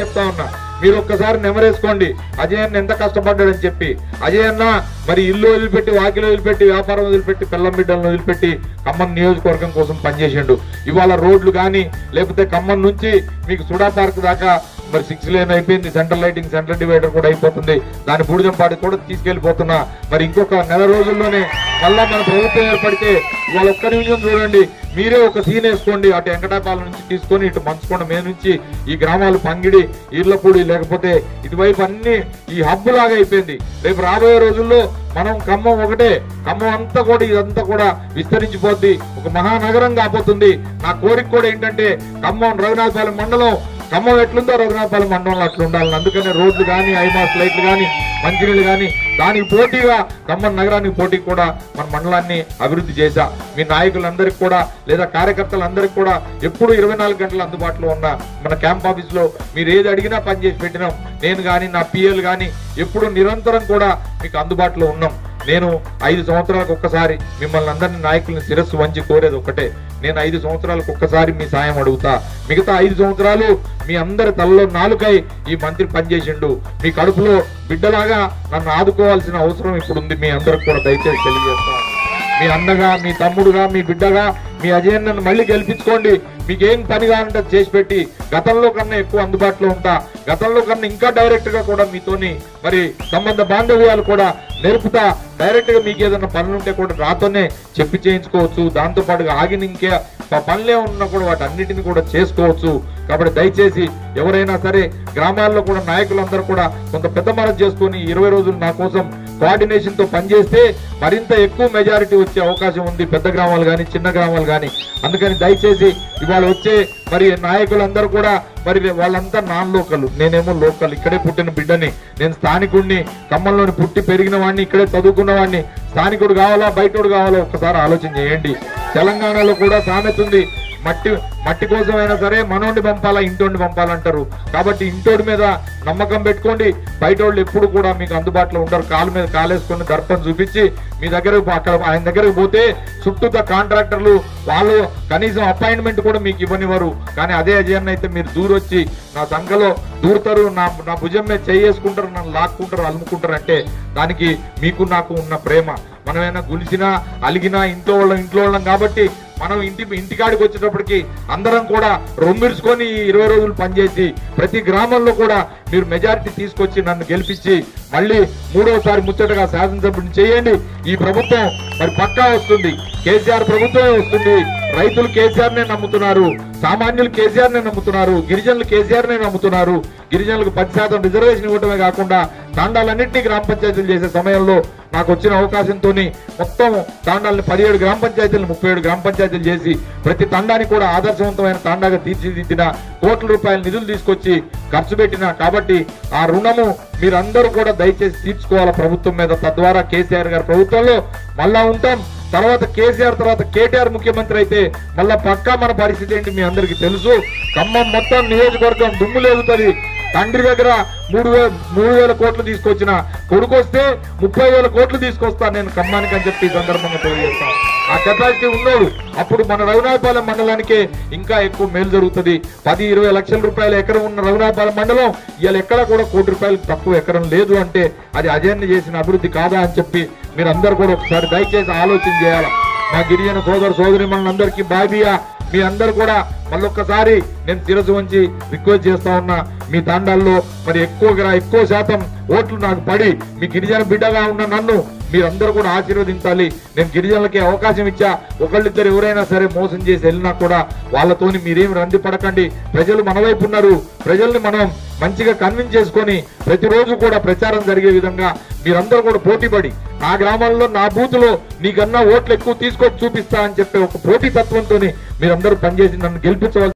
చెప్తా ఉన్నా మీరు ఒక్కసారి నెమరేసుకోండి అజయ్ అన్న ఎంత కష్టపడ్డాడని చెప్పి అజయ్ అన్న మరి ఇల్లు వదిలిపెట్టి వాకిలు వదిలిపెట్టి వ్యాపారం వదిలిపెట్టి పిల్లం బిడ్డలను వదిలిపెట్టి ఖమ్మం నియోజకవర్గం కోసం పనిచేసిండు ఇవాళ రోడ్లు కానీ లేకపోతే ఖమ్మం నుంచి మీకు సుడా పార్క్ దాకా మరి సిక్స్ లేన్ అయిపోయింది సెంట్రల్ లైటింగ్ సెంట్రల్ డివైడర్ కూడా అయిపోతుంది దాని బూడిదంపాటి కూడా తీసుకెళ్లిపోతున్నా మరి ఇంకొక నెల రోజుల్లోనే మళ్ళా మన ప్రభుత్వం ఏర్పడితే ఇవాళ ఒక్క నిమిషం చూడండి మీరే ఒక సీన్ వేసుకోండి అటు వెంకటాపాలెం నుంచి తీసుకొని ఇటు మంచుకొండ మీద నుంచి ఈ గ్రామాలు పంగిడి ఈర్లపూడి లేకపోతే ఇటువైపు అన్ని ఈ హబ్బు లాగా అయిపోయింది రేపు రాబోయే రోజుల్లో మనం ఖమ్మం ఒకటే ఖమ్మం అంతా కూడా ఇదంతా కూడా విస్తరించిపోద్ది ఒక మహానగరం కాబోతుంది నా కోరిక కూడా ఏంటంటే ఖమ్మం రఘునాథపాలెం మండలం ఖమ్మం ఎట్లుందో రఘునాథపాలెం మండలంలో అట్లా ఉండాలని అందుకనే రోడ్లు కానీ ఐమాస్ లైట్లు కానీ మంచినీళ్ళు కానీ దానికి పోటీగా ఖమ్మం నగరానికి పోటీకి కూడా మన మండలాన్ని అభివృద్ధి చేశా మీ నాయకులందరికీ కూడా లేదా కార్యకర్తలందరికీ కూడా ఎప్పుడు ఇరవై నాలుగు గంటలు అందుబాటులో ఉన్న మన క్యాంప్ ఆఫీస్ లో మీరు ఏది అడిగినా పని చేసి పెట్టినాం నేను కానీ నా పిఎల్ కానీ ఎప్పుడు నిరంతరం కూడా మీకు అందుబాటులో ఉన్నాం నేను ఐదు సంవత్సరాలకు ఒక్కసారి మిమ్మల్ని అందరిని నాయకుల్ని శిరస్సు వంచి కోరేది ఒక్కటే నేను ఐదు సంవత్సరాలకు ఒక్కసారి మీ సాయం అడుగుతా మిగతా ఐదు సంవత్సరాలు మీ అందరి తలలో నాలుకై ఈ మంత్రి పనిచేసిండు మీ కడుపులో బిడ్డలాగా నన్ను ఆదుకోవాల్సిన అవసరం ఇప్పుడు ఉంది మీ అందరికి కూడా దయచేసి తెలియజేస్తాను మీ అన్నగా మీ తమ్ముడుగా మీ బిడ్డగా మీ అజయన్నను మళ్ళీ గెలిపించుకోండి మీకేం పని కావాలంటే అది చేసి పెట్టి గతంలో కన్నా ఎక్కువ అందుబాటులో ఉంటా గతంలో కన్నా ఇంకా డైరెక్ట్ గా కూడా మీతోని మరి సంబంధ బాంధవ్యాలు కూడా నేర్పుతా డైరెక్ట్ గా మీకు ఏదైనా పనులు ఉంటే కూడా నాతోనే చెప్పి చేయించుకోవచ్చు దాంతో పాటుగా ఆగిన ఇంకే ప- పనులే ఉన్నా కూడా వాటి అన్నిటిని కూడా చేసుకోవచ్చు కాబట్టి దయచేసి ఎవరైనా సరే గ్రామాల్లో కూడా నాయకులందరూ కూడా కొంత పెద్ద మనసు చేసుకొని ఇరవై రోజులు నా కోసం కోఆర్డినేషన్ తో పనిచేస్తే మరింత ఎక్కువ మెజారిటీ వచ్చే అవకాశం ఉంది పెద్ద గ్రామాలు కానీ చిన్న గ్రామాలు కానీ అందుకని దయచేసి ఇవాళ వచ్చే మరి నాయకులందరూ కూడా మరి వాళ్ళంతా నాన్ లోకల్ నేనేమో లోకల్ ఇక్కడే పుట్టిన బిడ్డని నేను స్థానికుడిని ఖమ్మంలోని పుట్టి పెరిగిన వాడిని ఇక్కడే చదువుకున్న వాడిని స్థానికుడు కావాలా బయటోడు కావాలా ఒక్కసారి ఆలోచన చేయండి తెలంగాణలో కూడా సామెత ఉంది మట్టి మట్టి కోసమైనా సరే మనోడిని పంపాలా ఇంటోడిని పంపాలంటారు కాబట్టి ఇంటోడి మీద నమ్మకం పెట్టుకోండి బయట వాళ్ళు ఎప్పుడు కూడా మీకు అందుబాటులో ఉండరు కాలు మీద కాలేసుకొని దర్పం చూపించి మీ దగ్గర అక్కడ ఆయన దగ్గరకు పోతే చుట్టూత కాంట్రాక్టర్లు వాళ్ళు కనీసం అపాయింట్మెంట్ కూడా మీకు ఇవ్వనివ్వరు కానీ అదే అజయన్ అయితే మీరు దూరొచ్చి నా సంఖలో దూరుతారు నా నా భుజం మీద చేసుకుంటారు నన్ను లాక్కుంటారు అలుముకుంటారు అంటే దానికి మీకు నాకు ఉన్న ప్రేమ మనమైనా గులిసినా అలిగినా ఇంట్లో వాళ్ళం ఇంట్లో వాళ్ళం కాబట్టి మనం ఇంటి ఇంటికాడికి వచ్చేటప్పటికి అందరం కూడా రొమ్మిర్చుకొని ఈ ఇరవై రోజులు పనిచేసి ప్రతి గ్రామంలో కూడా మీరు మెజారిటీ తీసుకొచ్చి నన్ను గెలిపించి మళ్ళీ మూడవసారి ముచ్చటగా శాసనసభ్యుడిని చేయండి ఈ ప్రభుత్వం మరి పక్కా వస్తుంది కేసీఆర్ ప్రభుత్వమే వస్తుంది రైతులు కేసీఆర్ నే నమ్ముతున్నారు సామాన్యులు కేసీఆర్ నే నమ్ముతున్నారు గిరిజనులు కేసీఆర్ నే నమ్ముతున్నారు గిరిజనులకు పది శాతం రిజర్వేషన్ ఇవ్వడమే కాకుండా తాండాలన్నింటినీ గ్రామ పంచాయతీలు చేసే సమయంలో నాకు వచ్చిన అవకాశంతో మొత్తం తాండాలని పదిహేడు గ్రామ పంచాయతీలు ముప్పై ఏడు గ్రామ పంచాయతీలు చేసి ప్రతి తండానికి కూడా ఆదర్శవంతమైన తాండాగా తీర్చిదిద్దిన కోట్ల రూపాయల నిధులు తీసుకొచ్చి ఖర్చు పెట్టిన కాబట్టి ఆ రుణము మీరందరూ కూడా దయచేసి తీర్చుకోవాలి ప్రభుత్వం మీద తద్వారా కేసీఆర్ గారి ప్రభుత్వంలో మళ్ళా ఉంటాం తర్వాత కేసీఆర్ తర్వాత కేటీఆర్ ముఖ్యమంత్రి అయితే మళ్ళా పక్కా మన పరిస్థితి ఏంటి మీ అందరికి తెలుసు ఖమ్మం మొత్తం నియోజకవర్గం దుమ్ము లేగుతుంది తండ్రి దగ్గర మూడు వేల మూడు వేల కోట్లు తీసుకొచ్చిన కొడుకు వస్తే ముప్పై వేల కోట్లు తీసుకొస్తా నేను ఖమ్మానికి అని చెప్పి ఈ సందర్భంగా తెలియజేస్తాను ఆ కెపాసిటీ ఉన్నోడు అప్పుడు మన రఘునాథపాలెం మండలానికే ఇంకా ఎక్కువ మేలు జరుగుతుంది పది ఇరవై లక్షల రూపాయలు ఎకరం ఉన్న రఘునాథపాలెం మండలం ఇవాళ ఎక్కడ కూడా కోటి రూపాయలు తక్కువ ఎకరం లేదు అంటే అది అజయన్ని చేసిన అభివృద్ధి కాదా అని చెప్పి మీరు అందరు కూడా ఒకసారి దయచేసి ఆలోచన చేయాలి మా గిరిజన సోదర సోదరి మనందరికీ బాబియా మీ అందరు కూడా మళ్ళొక్కసారి నేను శిరసు వంచి రిక్వెస్ట్ చేస్తా ఉన్నా మీ తాండాల్లో మరి ఎక్కువగా ఎక్కువ శాతం ఓట్లు నాకు పడి మీ గిరిజన బిడ్డగా ఉన్న నన్ను మీరందరూ కూడా ఆశీర్వదించాలి నేను గిరిజనులకి అవకాశం ఇచ్చా ఒకళ్ళిద్దరు ఎవరైనా సరే మోసం చేసి వెళ్ళినా కూడా వాళ్ళతోని మీరేం రంది పడకండి ప్రజలు మన వైపు ఉన్నారు ప్రజల్ని మనం మంచిగా కన్విన్స్ చేసుకొని ప్రతిరోజు కూడా ప్రచారం జరిగే విధంగా మీరందరూ కూడా పోటీపడి నా గ్రామాల్లో నా బూత్లో నీకన్నా ఓట్లు ఎక్కువ తీసుకొచ్చి చూపిస్తా అని చెప్పే ఒక పోటీ తత్వంతో మీరందరూ పనిచేసి నన్ను గెలిపించవలసి